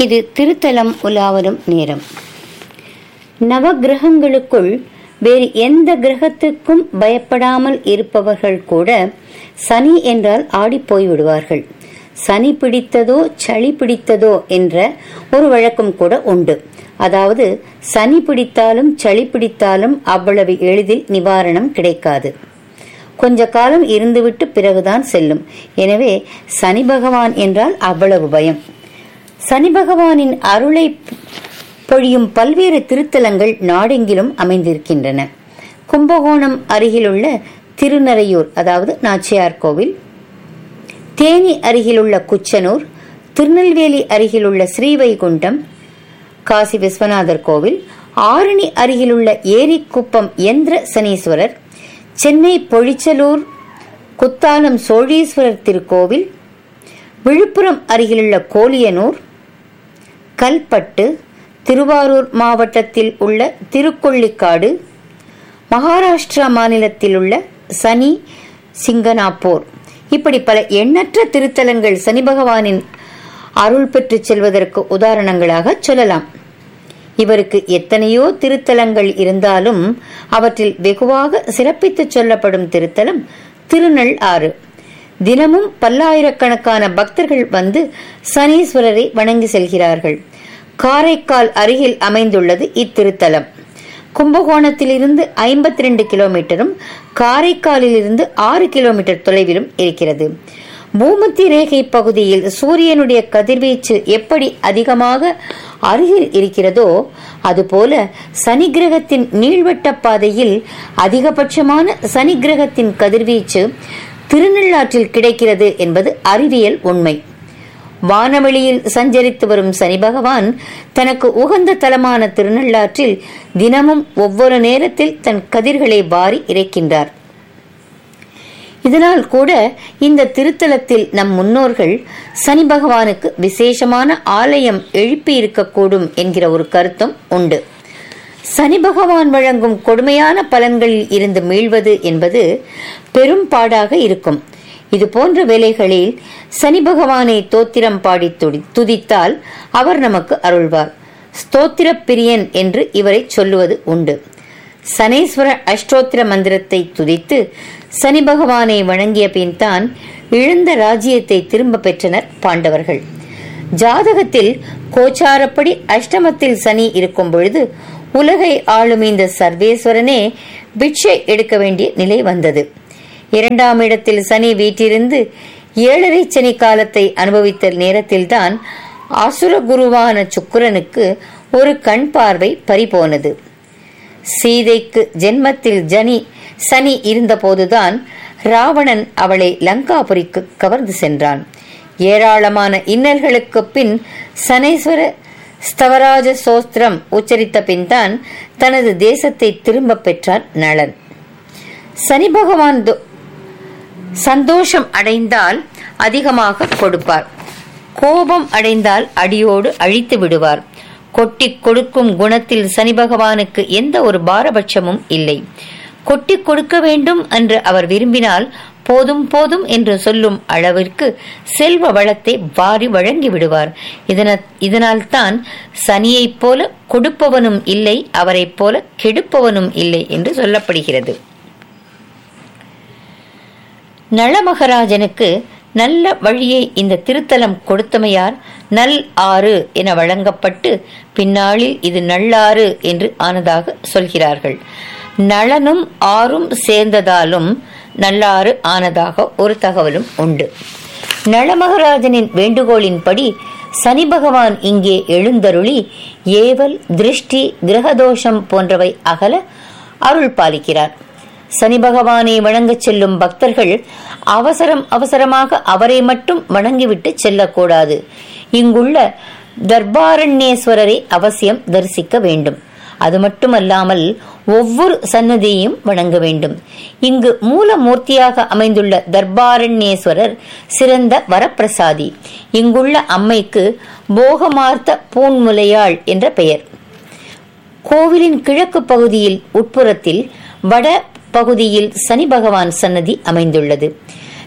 இது திருத்தலம் உலாவரும் நேரம் நவகிரகங்களுக்குள் வேறு எந்த கிரகத்துக்கும் பயப்படாமல் இருப்பவர்கள் கூட சனி என்றால் ஆடிப் போய் விடுவார்கள் சனி பிடித்ததோ சளி பிடித்ததோ என்ற ஒரு வழக்கம் கூட உண்டு அதாவது சனி பிடித்தாலும் சளி பிடித்தாலும் அவ்வளவு எளிதில் நிவாரணம் கிடைக்காது கொஞ்ச காலம் இருந்துவிட்டு பிறகுதான் செல்லும் எனவே சனி பகவான் என்றால் அவ்வளவு பயம் சனி பகவானின் அருளை பொழியும் பல்வேறு திருத்தலங்கள் நாடெங்கிலும் அமைந்திருக்கின்றன கும்பகோணம் அருகிலுள்ள திருநறையூர் அதாவது நாச்சியார் கோவில் தேனி அருகிலுள்ள குச்சனூர் திருநெல்வேலி அருகிலுள்ள ஸ்ரீவைகுண்டம் காசி விஸ்வநாதர் கோவில் ஆரணி அருகிலுள்ள ஏரிக்குப்பம் எந்திர சனீஸ்வரர் சென்னை பொழிச்சலூர் குத்தாலம் சோழீஸ்வரர் திருக்கோவில் விழுப்புரம் அருகிலுள்ள கோலியனூர் கல்பட்டு திருவாரூர் மாவட்டத்தில் உள்ள திருக்கொள்ளிக்காடு மகாராஷ்டிரா மாநிலத்தில் உள்ள சனி சிங்கனாப்பூர் இப்படி பல எண்ணற்ற திருத்தலங்கள் சனி பகவானின் அருள் பெற்று செல்வதற்கு உதாரணங்களாக சொல்லலாம் இவருக்கு எத்தனையோ திருத்தலங்கள் இருந்தாலும் அவற்றில் வெகுவாக சிறப்பித்து சொல்லப்படும் திருத்தலம் திருநள் ஆறு தினமும் பல்லாயிரக்கணக்கான பக்தர்கள் வந்து சனீஸ்வரரை வணங்கி செல்கிறார்கள் காரைக்கால் அருகில் அமைந்துள்ளது இத்திருத்தலம் கும்பகோணத்திலிருந்து ஐம்பத்தி ரெண்டு கிலோமீட்டரும் காரைக்காலில் இருந்து ஆறு கிலோமீட்டர் தொலைவிலும் இருக்கிறது பூமத்தி ரேகை பகுதியில் சூரியனுடைய கதிர்வீச்சு எப்படி அதிகமாக அருகில் இருக்கிறதோ அதுபோல சனி கிரகத்தின் நீள்வட்ட பாதையில் அதிகபட்சமான சனி கிரகத்தின் கதிர்வீச்சு திருநள்ளாற்றில் கிடைக்கிறது என்பது அறிவியல் உண்மை வானவெளியில் சஞ்சரித்து வரும் சனி பகவான் தனக்கு உகந்த தலமான திருநள்ளாற்றில் தினமும் ஒவ்வொரு நேரத்தில் தன் கதிர்களை வாரி இறைக்கின்றார் இதனால் கூட இந்த திருத்தலத்தில் நம் முன்னோர்கள் சனி பகவானுக்கு விசேஷமான ஆலயம் எழுப்பி இருக்கக்கூடும் என்கிற ஒரு கருத்தும் உண்டு சனி பகவான் வழங்கும் கொடுமையான பலன்களில் இருந்து மீள்வது என்பது பெரும் பாடாக இருக்கும் இது போன்ற வேலைகளில் சனி பகவானை தோத்திரம் பாடி துதித்தால் அவர் நமக்கு அருள்வார் ஸ்தோத்திர பிரியன் என்று இவரை சொல்லுவது உண்டு சனீஸ்வர அஷ்டோத்திர மந்திரத்தை துதித்து சனி பகவானை வணங்கிய பின் தான் இழந்த ராஜ்யத்தை திரும்ப பெற்றனர் பாண்டவர்கள் ஜாதகத்தில் கோச்சாரப்படி அஷ்டமத்தில் சனி இருக்கும் பொழுது உலகை ஆளும் இந்த சர்வேஸ்வரனே பிட்சை எடுக்க வேண்டிய நிலை வந்தது இரண்டாம் இடத்தில் சனி வீட்டிலிருந்து ஏழரை சனி காலத்தை அனுபவித்த நேரத்தில்தான் அசுர குருவான சுக்கிரனுக்கு ஒரு கண் பார்வை பறிபோனது சீதைக்கு ஜென்மத்தில் ஜனி சனி இருந்தபோதுதான் ராவணன் அவளை லங்காபுரிக்கு கவர்ந்து சென்றான் ஏராளமான இன்னல்களுக்கு பின் சனேஸ்வர ஸ்தவராஜ சோஸ்திரம் உச்சரித்த பின்தான் தனது தேசத்தை திரும்ப பெற்றார் நளன் சனி பகவான் சந்தோஷம் அடைந்தால் அதிகமாக கொடுப்பார் கோபம் அடைந்தால் அடியோடு அழித்து விடுவார் கொட்டி கொடுக்கும் குணத்தில் சனி பகவானுக்கு எந்த ஒரு பாரபட்சமும் இல்லை கொட்டி கொடுக்க வேண்டும் என்று அவர் விரும்பினால் போதும் போதும் என்று சொல்லும் அளவிற்கு செல்வ வளத்தை வாரி வழங்கி விடுவார் இதனால் தான் சனியைப் போல கொடுப்பவனும் இல்லை அவரைப் போல கெடுப்பவனும் இல்லை என்று சொல்லப்படுகிறது நளமகராஜனுக்கு நல்ல வழியை இந்த திருத்தலம் கொடுத்தமையார் நல் ஆறு என வழங்கப்பட்டு பின்னாளில் இது நல்லாறு என்று ஆனதாக சொல்கிறார்கள் நளனும் ஆறும் சேர்ந்ததாலும் நல்லாறு ஆனதாக ஒரு தகவலும் உண்டு நளமகராஜனின் வேண்டுகோளின்படி சனி பகவான் இங்கே எழுந்தருளி ஏவல் திருஷ்டி கிரகதோஷம் போன்றவை அகல அருள் பாலிக்கிறார் சனி பகவானை வணங்கச் செல்லும் பக்தர்கள் அவசரம் அவசரமாக அவரை மட்டும் வணங்கிவிட்டு செல்லக்கூடாது இங்குள்ள தர்பாரண்யேஸ்வரரை அவசியம் தரிசிக்க வேண்டும் அது மட்டுமல்லாமல் ஒவ்வொரு சன்னதியையும் வணங்க வேண்டும் இங்கு மூலமூர்த்தியாக அமைந்துள்ள தர்பாரண்யேஸ்வரர் சிறந்த வரப்பிரசாதி இங்குள்ள அம்மைக்கு போகமார்த்த பூன்முலையாள் என்ற பெயர் கோவிலின் கிழக்கு பகுதியில் உட்புறத்தில் வட பகுதியில் சனி பகவான் சன்னதி அமைந்துள்ளது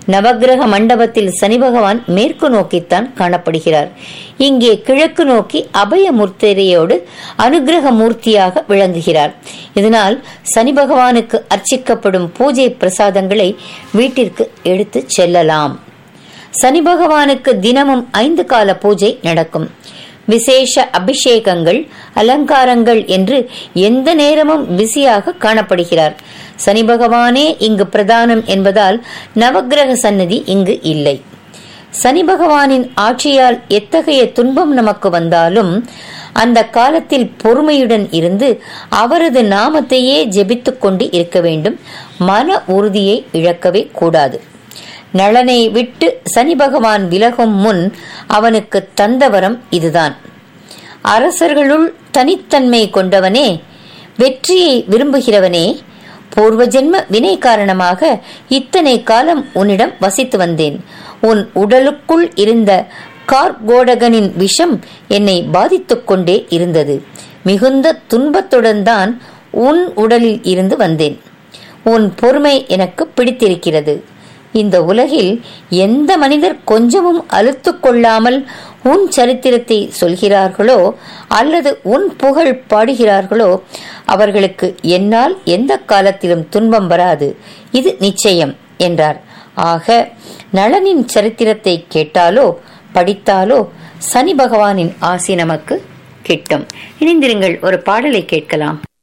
நவக்கிரக மண்டபத்தில் சனி பகவான் மேற்கு நோக்கித்தான் காணப்படுகிறார் இங்கே கிழக்கு நோக்கி அபய மூர்த்தியோடு அனுகிரக மூர்த்தியாக விளங்குகிறார் இதனால் சனி பகவானுக்கு அர்ச்சிக்கப்படும் பூஜை பிரசாதங்களை வீட்டிற்கு எடுத்து செல்லலாம் சனி பகவானுக்கு தினமும் ஐந்து கால பூஜை நடக்கும் விசேஷ அபிஷேகங்கள் அலங்காரங்கள் என்று எந்த நேரமும் பிஸியாக காணப்படுகிறார் சனி பகவானே இங்கு பிரதானம் என்பதால் நவக்கிரக சன்னதி இங்கு இல்லை சனி பகவானின் ஆட்சியால் எத்தகைய துன்பம் நமக்கு வந்தாலும் அந்த காலத்தில் பொறுமையுடன் இருந்து அவரது நாமத்தையே ஜெபித்துக் கொண்டு இருக்க வேண்டும் மன உறுதியை இழக்கவே கூடாது நளனை விட்டு சனி பகவான் விலகும் முன் அவனுக்கு தந்தவரம் இதுதான் அரசர்களுள் தனித்தன்மை கொண்டவனே வெற்றியை விரும்புகிறவனே பூர்வ ஜென்ம வினை காரணமாக இத்தனை காலம் உன்னிடம் வசித்து வந்தேன் உன் உடலுக்குள் இருந்த கார்கோடகனின் விஷம் என்னை பாதித்துக் கொண்டே இருந்தது மிகுந்த துன்பத்துடன் தான் உன் உடலில் இருந்து வந்தேன் உன் பொறுமை எனக்கு பிடித்திருக்கிறது இந்த உலகில் எந்த மனிதர் கொஞ்சமும் அழுத்து கொள்ளாமல் உன் சரித்திரத்தை சொல்கிறார்களோ அல்லது உன் புகழ் பாடுகிறார்களோ அவர்களுக்கு என்னால் எந்த காலத்திலும் துன்பம் வராது இது நிச்சயம் என்றார் ஆக நளனின் சரித்திரத்தை கேட்டாலோ படித்தாலோ சனி பகவானின் ஆசி நமக்கு கிட்டும் இணைந்திருங்கள் ஒரு பாடலை கேட்கலாம்